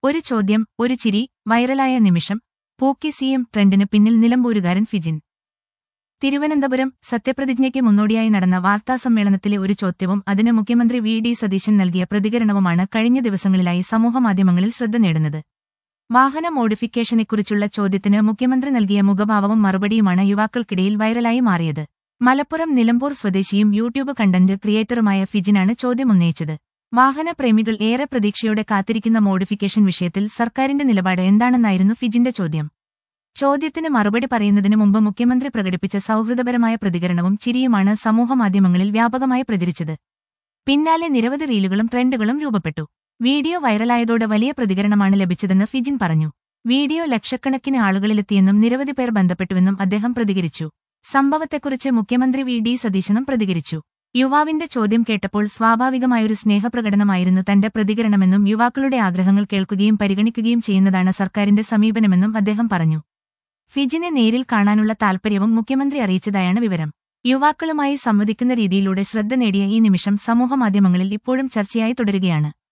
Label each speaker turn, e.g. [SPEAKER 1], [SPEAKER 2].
[SPEAKER 1] ഒരു ചോദ്യം ഒരു ചിരി വൈറലായ നിമിഷം പൂക്കി സിഎം ട്രെൻഡിന് പിന്നിൽ നിലമ്പൂരുകാരൻ ഫിജിൻ തിരുവനന്തപുരം സത്യപ്രതിജ്ഞയ്ക്ക് മുന്നോടിയായി നടന്ന വാർത്താസമ്മേളനത്തിലെ ഒരു ചോദ്യവും അതിന് മുഖ്യമന്ത്രി വി ഡി സതീശൻ നൽകിയ പ്രതികരണവുമാണ് കഴിഞ്ഞ ദിവസങ്ങളിലായി സമൂഹമാധ്യമങ്ങളിൽ ശ്രദ്ധ നേടുന്നത് വാഹന മോഡിഫിക്കേഷനെക്കുറിച്ചുള്ള ചോദ്യത്തിന് മുഖ്യമന്ത്രി നൽകിയ മുഖഭാവവും മറുപടിയുമാണ് യുവാക്കൾക്കിടയിൽ വൈറലായി മാറിയത് മലപ്പുറം നിലമ്പൂർ സ്വദേശിയും യൂട്യൂബ് കണ്ടന്റ് ക്രിയേറ്ററുമായ ഫിജിനാണ് ചോദ്യമുന്നയിച്ചത് വാഹനപ്രേമികൾ ഏറെ പ്രതീക്ഷയോടെ കാത്തിരിക്കുന്ന മോഡിഫിക്കേഷൻ വിഷയത്തിൽ സർക്കാരിന്റെ നിലപാട് എന്താണെന്നായിരുന്നു ഫിജിന്റെ ചോദ്യം ചോദ്യത്തിന് മറുപടി പറയുന്നതിനു മുമ്പ് മുഖ്യമന്ത്രി പ്രകടിപ്പിച്ച സൗഹൃദപരമായ പ്രതികരണവും ചിരിയുമാണ് സമൂഹമാധ്യമങ്ങളിൽ വ്യാപകമായി പ്രചരിച്ചത് പിന്നാലെ നിരവധി റീലുകളും ട്രെൻഡുകളും രൂപപ്പെട്ടു വീഡിയോ വൈറലായതോടെ വലിയ പ്രതികരണമാണ് ലഭിച്ചതെന്ന് ഫിജിൻ പറഞ്ഞു വീഡിയോ ലക്ഷക്കണക്കിന് ആളുകളിലെത്തിയെന്നും നിരവധി പേർ ബന്ധപ്പെട്ടുവെന്നും അദ്ദേഹം പ്രതികരിച്ചു സംഭവത്തെക്കുറിച്ച് മുഖ്യമന്ത്രി വി ഡി സതീശനും പ്രതികരിച്ചു യുവാവിന്റെ ചോദ്യം കേട്ടപ്പോൾ സ്വാഭാവികമായൊരു സ്നേഹപ്രകടനമായിരുന്നു തന്റെ പ്രതികരണമെന്നും യുവാക്കളുടെ ആഗ്രഹങ്ങൾ കേൾക്കുകയും പരിഗണിക്കുകയും ചെയ്യുന്നതാണ് സർക്കാരിന്റെ സമീപനമെന്നും അദ്ദേഹം പറഞ്ഞു ഫിജിനെ നേരിൽ കാണാനുള്ള താൽപര്യവും മുഖ്യമന്ത്രി അറിയിച്ചതായാണ് വിവരം യുവാക്കളുമായി സംവദിക്കുന്ന രീതിയിലൂടെ ശ്രദ്ധ നേടിയ ഈ നിമിഷം സമൂഹമാധ്യമങ്ങളിൽ ഇപ്പോഴും ചർച്ചയായി തുടരുകയാണ്